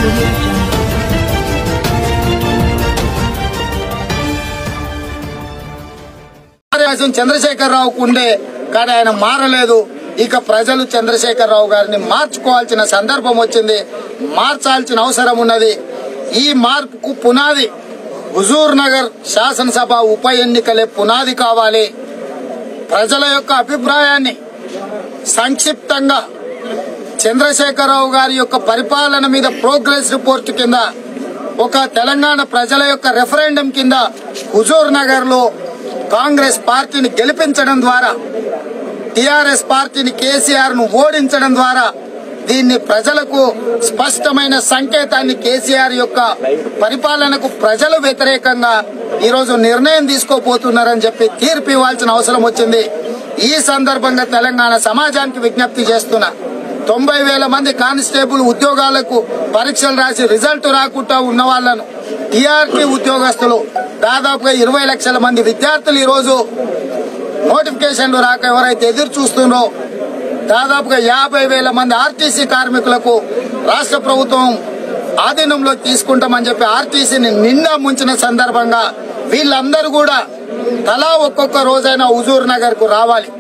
audio jungle. ఆదివాసం చంద్రశేఖరరావుకు ఉండే కానీ ఆయన మారలేదు ఇక ప్రజలు చంద్రశేఖరరావు గారిని మార్చుకోవాల్సిన సందర్భం వచ్చింది మార్చాల్సిన అవసరం ఉన్నది ఈ మార్పుకు పునాది హుజూర్ నగర్ శాసనసభ ఉప ఎన్నికలే పునాది కావాలి ప్రజల యొక్క అభిప్రాయాన్ని సంక్షిప్తంగా చంద్రశేఖరరావు గారి యొక్క పరిపాలన మీద ప్రోగ్రెస్ రిపోర్ట్ కింద ఒక తెలంగాణ ప్రజల యొక్క రెఫరెండం కింద హుజూర్ నగర్ లో కాంగ్రెస్ పార్టీని గెలిపించడం ద్వారా టిఆర్ఎస్ పార్టీని కేసీఆర్ ను ఓడించడం ద్వారా దీన్ని ప్రజలకు స్పష్టమైన సంకేతాన్ని కేసీఆర్ యొక్క పరిపాలనకు ప్రజలు వ్యతిరేకంగా ఈరోజు నిర్ణయం తీసుకోబోతున్నారని చెప్పి తీర్పు ఇవ్వాల్సిన అవసరం వచ్చింది ఈ సందర్భంగా తెలంగాణ సమాజానికి విజ్ఞప్తి చేస్తున్నా తొంభై వేల మంది కానిస్టేబుల్ ఉద్యోగాలకు పరీక్షలు రాసి రిజల్ట్ రాకుండా ఉన్న వాళ్ళను టీఆర్పీ ఉద్యోగస్తులు దాదాపుగా ఇరవై లక్షల మంది విద్యార్థులు ఈరోజు నోటిఫికేషన్లు రాక ఎవరైతే ఎదురు చూస్తున్నారో దాదాపుగా యాభై వేల మంది ఆర్టీసీ కార్మికులకు రాష్ట్ర ప్రభుత్వం ఆధీనంలో తీసుకుంటామని చెప్పి ఆర్టీసీని నిండా ముంచిన సందర్భంగా వీళ్ళందరూ కూడా తలా ఒక్కొక్క రోజైనా హుజూర్ నగర్ కు రావాలి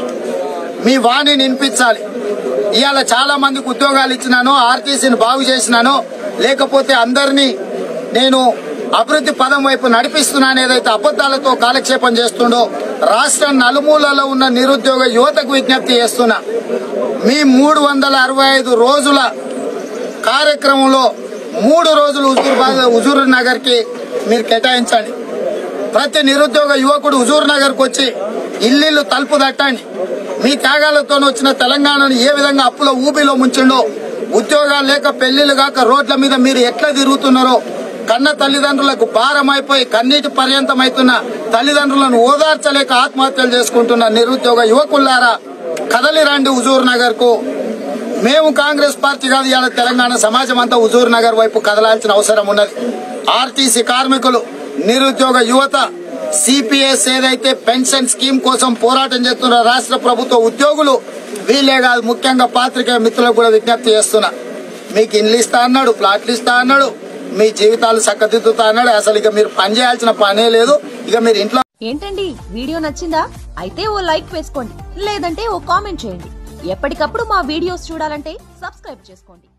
మీ వాణిని వినిపించాలి ఇవాళ చాలా మందికి ఉద్యోగాలు ఇచ్చినాను ఆర్టీసీని బాగు చేసినాను లేకపోతే అందరినీ నేను అభివృద్ధి పదం వైపు నడిపిస్తున్నాను ఏదైతే అబద్దాలతో కాలక్షేపం చేస్తుండో రాష్ట్ర నలుమూలలో ఉన్న నిరుద్యోగ యువతకు విజ్ఞప్తి చేస్తున్నా మీ మూడు వందల అరవై ఐదు రోజుల కార్యక్రమంలో మూడు రోజులు హుజూర్ బా- హుజూర్ నగర్ కి మీరు కేటాయించండి ప్రతి నిరుద్యోగ యువకుడు హుజూర్ నగర్ కు వచ్చి ఇల్లు తలుపు తట్టండి మీ త్యాగాలతో వచ్చిన తెలంగాణను ఏ విధంగా అప్పుల ఊబిలో ముంచిండో ఉద్యోగాలు లేక పెళ్లిళ్ళు కాక రోడ్ల మీద మీరు ఎట్లా తిరుగుతున్నారో కన్న తల్లిదండ్రులకు భారం అయిపోయి కన్నీటి పర్యంతమవుతున్న తల్లిదండ్రులను ఓదార్చలేక ఆత్మహత్యలు చేసుకుంటున్న నిరుద్యోగ యువకులారా కదలి రండి హుజూర్ నగర్ కు మేము కాంగ్రెస్ పార్టీ కాదు ఇవాళ తెలంగాణ సమాజం అంతా హుజూర్ నగర్ వైపు కదలాల్సిన అవసరం ఉన్నది ఆర్టీసీ కార్మికులు నిరుద్యోగ యువత సిపిఎస్ ఏదైతే పెన్షన్ స్కీమ్ కోసం పోరాటం చేస్తున్న రాష్ట్ర ప్రభుత్వ ఉద్యోగులు వీళ్ళే కాదు ముఖ్యంగా పాత్రికేయ మిత్రులకు కూడా విజ్ఞప్తి చేస్తున్నా మీకు ఇల్లు ఇస్తా అన్నాడు ప్లాట్లు ఇస్తా అన్నాడు మీ జీవితాలు చక్కదిద్దుతా అన్నాడు అసలు ఇక మీరు పని చేయాల్సిన పనే లేదు ఇక మీరు ఇంట్లో ఏంటండి వీడియో నచ్చిందా అయితే ఓ లైక్ వేసుకోండి లేదంటే ఓ కామెంట్ చేయండి ఎప్పటికప్పుడు మా వీడియోస్ చూడాలంటే సబ్స్క్రైబ్ చేసుకోండి